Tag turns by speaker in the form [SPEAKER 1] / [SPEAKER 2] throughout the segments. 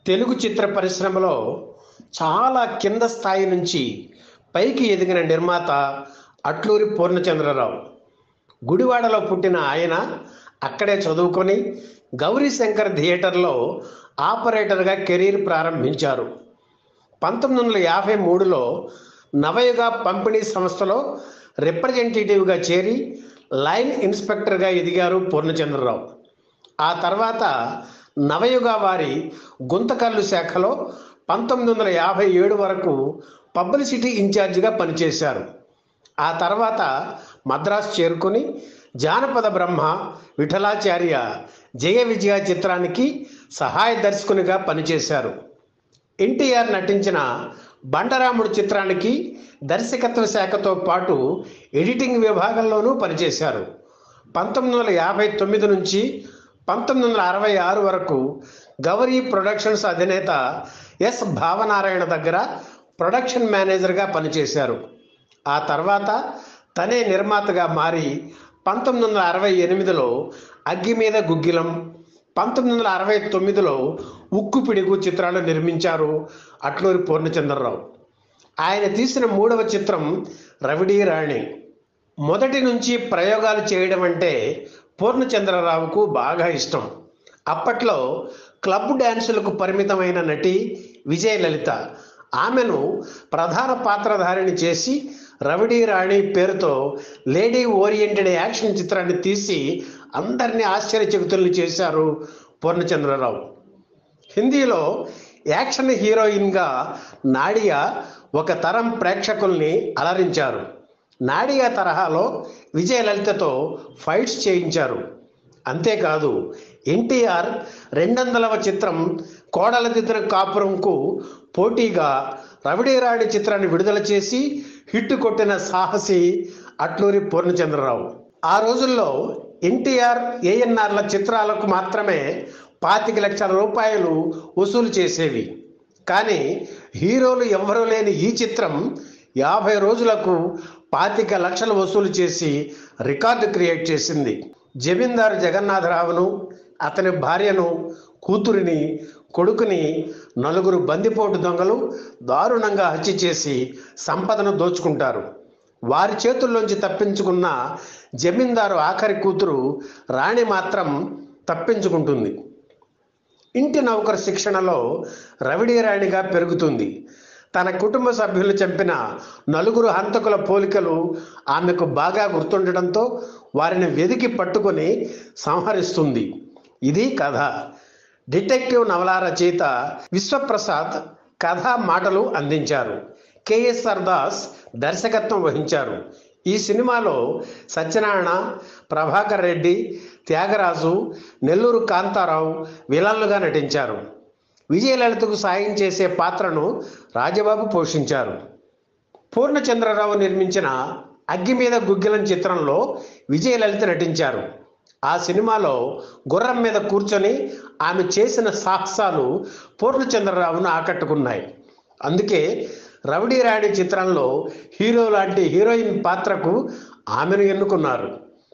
[SPEAKER 1] తెలుగు చిత్ర పరిశ్రమలో చాలా కింద స్థాయి నుంచి పైకి ఎదిగిన నిర్మాత అట్లూరి పూర్ణచంద్రరావు గుడివాడలో పుట్టిన ఆయన అక్కడే చదువుకొని గౌరీ శంకర్ థియేటర్లో ఆపరేటర్గా కెరీర్ ప్రారంభించారు పంతొమ్మిది వందల యాభై మూడులో నవయుగ పంపిణీ సంస్థలో రిప్రజెంటేటివ్గా చేరి లైన్ ఇన్స్పెక్టర్గా ఎదిగారు పూర్ణచంద్రరావు ఆ తర్వాత నవయుగ వారి గుంతకల్లు శాఖలో పంతొమ్మిది వందల యాభై ఏడు వరకు పబ్లిసిటీ ఇన్ఛార్జిగా పనిచేశారు ఆ తర్వాత మద్రాసు చేరుకొని జానపద బ్రహ్మ విఠలాచార్య జయ విజయ చిత్రానికి సహాయ దర్శకునిగా పనిచేశారు ఎన్టీఆర్ నటించిన బండరాముడు చిత్రానికి దర్శకత్వ శాఖతో పాటు ఎడిటింగ్ విభాగంలోనూ పనిచేశారు పంతొమ్మిది వందల యాభై తొమ్మిది నుంచి పంతొమ్మిది వందల అరవై ఆరు వరకు గౌరీ ప్రొడక్షన్స్ అధినేత ఎస్ భావనారాయణ దగ్గర ప్రొడక్షన్ మేనేజర్గా పనిచేశారు ఆ తర్వాత తనే నిర్మాతగా మారి పంతొమ్మిది వందల అరవై ఎనిమిదిలో అగ్గి మీద గుగ్గిలం పంతొమ్మిది వందల అరవై తొమ్మిదిలో ఉక్కు పిడుగు చిత్రాలు నిర్మించారు అట్లూరి పూర్ణచంద్రరావు ఆయన తీసిన మూడవ చిత్రం రవిడి రాణి మొదటి నుంచి ప్రయోగాలు చేయడం అంటే పూర్ణచంద్రరావుకు బాగా ఇష్టం అప్పట్లో క్లబ్ డ్యాన్సులకు పరిమితమైన నటి విజయలలిత ఆమెను ప్రధాన పాత్రధారిణి చేసి రవిడి రాణి పేరుతో లేడీ ఓరియంటెడ్ యాక్షన్ చిత్రాన్ని తీసి అందరినీ ఆశ్చర్యచకితుల్ని చేశారు పూర్ణచంద్రరావు హిందీలో యాక్షన్ హీరోయిన్గా నాడియా ఒక తరం ప్రేక్షకుల్ని అలరించారు నాడియా తరహాలో విజయలలితతో ఫైట్స్ చేయించారు అంతేకాదు ఎన్టీఆర్ రెండొందలవ చిత్రం కోడలదిద్దిన కాపురంకు పోటీగా రవిడీరాణి చిత్రాన్ని విడుదల చేసి హిట్ కొట్టిన సాహసి అట్లూరి పూర్ణచంద్రరావు ఆ రోజుల్లో ఎన్టీఆర్ ఏఎన్ఆర్ల చిత్రాలకు మాత్రమే పాతిక లక్షల రూపాయలు వసూలు చేసేవి కానీ హీరోలు ఎవ్వరూ లేని ఈ చిత్రం యాభై రోజులకు పాతిక లక్షలు వసూలు చేసి రికార్డు క్రియేట్ చేసింది జమీందారు జగన్నాథరావును అతని భార్యను కూతురిని కొడుకుని నలుగురు బందిపోటు దొంగలు దారుణంగా హత్య చేసి సంపదను దోచుకుంటారు వారి చేతుల్లోంచి తప్పించుకున్న జమీందారు ఆఖరి కూతురు రాణి మాత్రం తప్పించుకుంటుంది ఇంటి నౌకరు శిక్షణలో రవిడి రాణిగా పెరుగుతుంది తన కుటుంబ సభ్యులు చంపిన నలుగురు హంతకుల పోలికలు ఆమెకు బాగా గుర్తుండటంతో వారిని వెదికి పట్టుకొని సంహరిస్తుంది ఇది కథ డిటెక్టివ్ నవల రచయిత విశ్వప్రసాద్ కథ మాటలు అందించారు కేఎస్ఆర్ దాస్ దర్శకత్వం వహించారు ఈ సినిమాలో సత్యనారాయణ ప్రభాకర్ రెడ్డి త్యాగరాజు నెల్లూరు కాంతారావు విలన్లుగా నటించారు విజయలలితకు సాయం చేసే పాత్రను రాజబాబు పోషించారు పూర్ణచంద్రరావు నిర్మించిన అగ్గి మీద గుగ్గిలం చిత్రంలో విజయలలిత నటించారు ఆ సినిమాలో గుర్రం మీద కూర్చొని ఆమె చేసిన సాహసాలు పూర్ణచంద్రరావును ఆకట్టుకున్నాయి అందుకే రౌడీ రాణి చిత్రంలో హీరో లాంటి హీరోయిన్ పాత్రకు ఆమెను ఎన్నుకున్నారు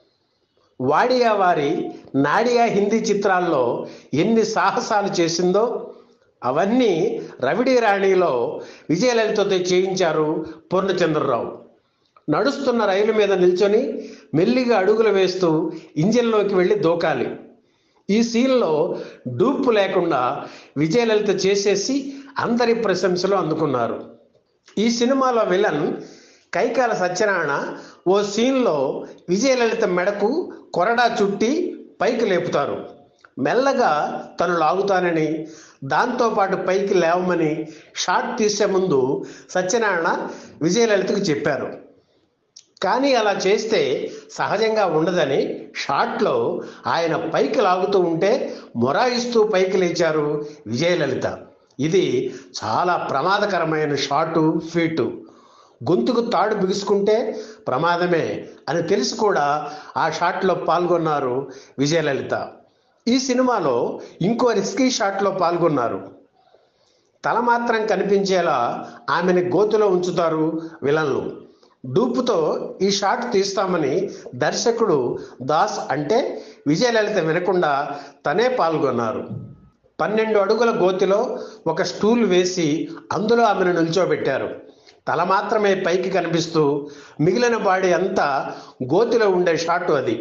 [SPEAKER 1] వాడియా వారి నాడియా హిందీ చిత్రాల్లో ఎన్ని సాహసాలు చేసిందో అవన్నీ రవిడి రాణిలో విజయలలితతో చేయించారు పూర్ణచంద్రరావు నడుస్తున్న రైలు మీద నిల్చొని మెల్లిగా అడుగులు వేస్తూ ఇంజిన్లోకి వెళ్ళి దూకాలి ఈ సీన్లో డూపు లేకుండా విజయలలిత చేసేసి అందరి ప్రశంసలు అందుకున్నారు ఈ సినిమాలో విలన్ కైకాల సత్యనారాయణ ఓ సీన్లో విజయలలిత మెడకు కొరడా చుట్టి పైకి లేపుతారు మెల్లగా తను లాగుతానని దాంతోపాటు పైకి లేవమని షాట్ తీసే ముందు సత్యనారాయణ విజయలలితకు చెప్పారు కానీ అలా చేస్తే సహజంగా ఉండదని షాట్లో ఆయన పైకి లాగుతూ ఉంటే మొరాయిస్తూ పైకి లేచారు విజయలలిత ఇది చాలా ప్రమాదకరమైన షాటు ఫీటు గొంతుకు తాడు బిగుసుకుంటే ప్రమాదమే అని తెలిసి కూడా ఆ షాట్లో పాల్గొన్నారు విజయలలిత ఈ సినిమాలో ఇంకో రిస్కీ షాట్లో పాల్గొన్నారు తల మాత్రం కనిపించేలా ఆమెని గోతులో ఉంచుతారు విలన్లు డూపుతో ఈ షాట్ తీస్తామని దర్శకుడు దాస్ అంటే విజయలలిత వినకుండా తనే పాల్గొన్నారు పన్నెండు అడుగుల గోతిలో ఒక స్టూల్ వేసి అందులో ఆమెను నిల్చోబెట్టారు తల మాత్రమే పైకి కనిపిస్తూ మిగిలిన బాడీ అంతా గోతిలో ఉండే షాటు అది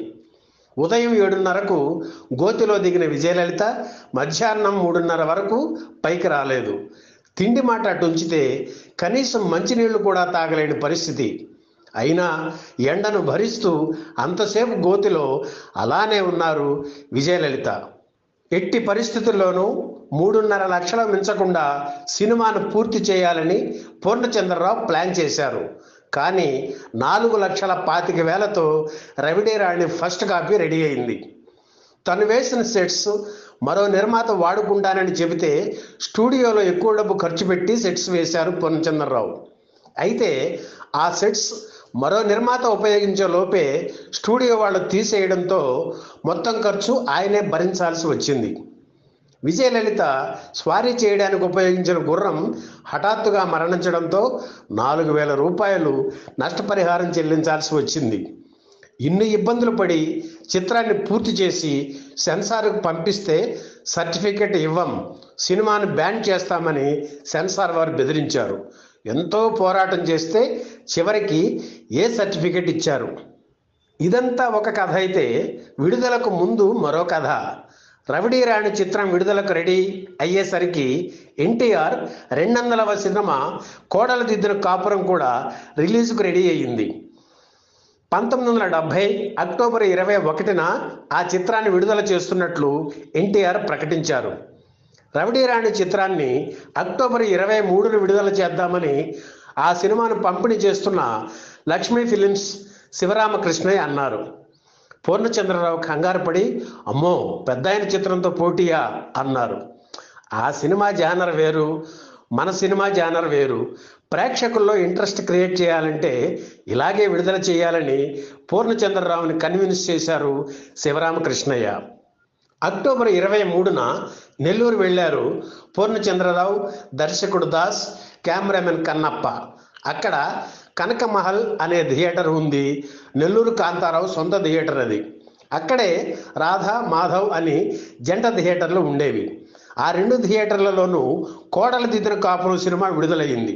[SPEAKER 1] ఉదయం ఏడున్నరకు గోతిలో దిగిన విజయలలిత మధ్యాహ్నం మూడున్నర వరకు పైకి రాలేదు తిండి మాట అటు ఉంచితే కనీసం మంచినీళ్లు కూడా తాగలేని పరిస్థితి అయినా ఎండను భరిస్తూ అంతసేపు గోతిలో అలానే ఉన్నారు విజయలలిత ఎట్టి పరిస్థితుల్లోనూ మూడున్నర లక్షల మించకుండా సినిమాను పూర్తి చేయాలని పూర్ణచంద్రరావు ప్లాన్ చేశారు కానీ నాలుగు లక్షల పాతిక వేలతో రవిడేరాణి ఫస్ట్ కాపీ రెడీ అయింది తను వేసిన సెట్స్ మరో నిర్మాత వాడుకుంటానని చెబితే స్టూడియోలో ఎక్కువ డబ్బు ఖర్చు పెట్టి సెట్స్ వేశారు పూర్ణచంద్రరావు అయితే ఆ సెట్స్ మరో నిర్మాత ఉపయోగించే లోపే స్టూడియో వాళ్ళు తీసేయడంతో మొత్తం ఖర్చు ఆయనే భరించాల్సి వచ్చింది విజయలలిత స్వారీ చేయడానికి ఉపయోగించిన గుర్రం హఠాత్తుగా మరణించడంతో నాలుగు వేల రూపాయలు నష్టపరిహారం చెల్లించాల్సి వచ్చింది ఇన్ని ఇబ్బందులు పడి చిత్రాన్ని పూర్తి చేసి సెన్సార్కు పంపిస్తే సర్టిఫికెట్ ఇవ్వం సినిమాను బ్యాన్ చేస్తామని సెన్సార్ వారు బెదిరించారు ఎంతో పోరాటం చేస్తే చివరికి ఏ సర్టిఫికెట్ ఇచ్చారు ఇదంతా ఒక కథ అయితే విడుదలకు ముందు మరో కథ రవిడి రాణి చిత్రం విడుదలకు రెడీ అయ్యేసరికి ఎన్టీఆర్ రెండు వందలవ సినిమా కోడల దిద్దిన కాపురం కూడా రిలీజ్కు రెడీ అయ్యింది పంతొమ్మిది వందల డెబ్భై అక్టోబర్ ఇరవై ఒకటిన ఆ చిత్రాన్ని విడుదల చేస్తున్నట్లు ఎన్టీఆర్ ప్రకటించారు రవిడి రాణి చిత్రాన్ని అక్టోబర్ ఇరవై మూడున విడుదల చేద్దామని ఆ సినిమాను పంపిణీ చేస్తున్న లక్ష్మీ ఫిలిమ్స్ శివరామకృష్ణయ్య అన్నారు పూర్ణచంద్రరావు కంగారు పడి అమ్మో పెద్ద ఆయన చిత్రంతో పోటీయా అన్నారు ఆ సినిమా జానర్ వేరు మన సినిమా జానర్ వేరు ప్రేక్షకుల్లో ఇంట్రెస్ట్ క్రియేట్ చేయాలంటే ఇలాగే విడుదల చేయాలని పూర్ణచంద్రరావుని కన్విన్స్ చేశారు శివరామకృష్ణయ్య అక్టోబర్ ఇరవై మూడున నెల్లూరు వెళ్ళారు పూర్ణచంద్రరావు దర్శకుడు దాస్ కెమెరామెన్ కన్నప్ప అక్కడ కనకమహల్ అనే థియేటర్ ఉంది నెల్లూరు కాంతారావు సొంత థియేటర్ అది అక్కడే రాధా మాధవ్ అని జంట థియేటర్లు ఉండేవి ఆ రెండు థియేటర్లలోనూ కోడల దిద్దిన కాపురం సినిమా విడుదలయ్యింది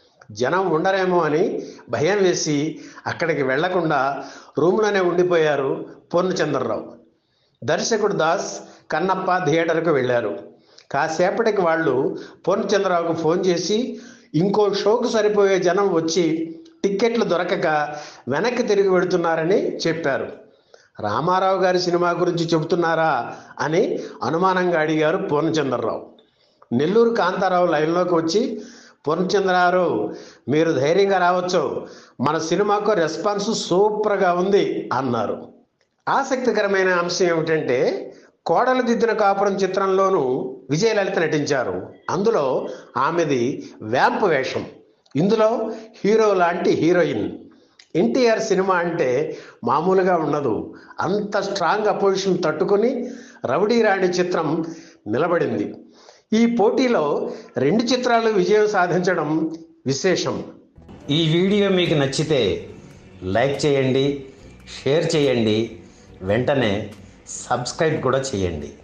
[SPEAKER 1] జనం ఉండరేమో అని భయం వేసి అక్కడికి వెళ్లకుండా రూమ్లోనే ఉండిపోయారు పూర్ణచంద్రరావు దర్శకుడు దాస్ కన్నప్ప థియేటర్కు వెళ్ళారు కాసేపటికి వాళ్ళు పూర్ణచంద్రరావుకు ఫోన్ చేసి ఇంకో షోకు సరిపోయే జనం వచ్చి టిక్కెట్లు దొరకక వెనక్కి తిరిగి వెడుతున్నారని చెప్పారు రామారావు గారి సినిమా గురించి చెబుతున్నారా అని అనుమానంగా అడిగారు పూర్ణచంద్రరావు నెల్లూరు కాంతారావు లైన్లోకి వచ్చి పూర్ణచంద్రరావు మీరు ధైర్యంగా రావచ్చు మన సినిమాకు రెస్పాన్స్ సూపర్గా ఉంది అన్నారు ఆసక్తికరమైన అంశం ఏమిటంటే కోడలు దిద్దిన కాపురం చిత్రంలోనూ విజయలలిత నటించారు అందులో ఆమెది వ్యాంప్ వేషం ఇందులో హీరో లాంటి హీరోయిన్ ఎన్టీఆర్ సినిమా అంటే మామూలుగా ఉండదు అంత స్ట్రాంగ్ అపోజిషన్ తట్టుకొని రౌడీ రాణి చిత్రం నిలబడింది ఈ పోటీలో రెండు చిత్రాలు విజయం సాధించడం విశేషం
[SPEAKER 2] ఈ వీడియో మీకు నచ్చితే లైక్ చేయండి షేర్ చేయండి వెంటనే సబ్స్క్రైబ్ కూడా చేయండి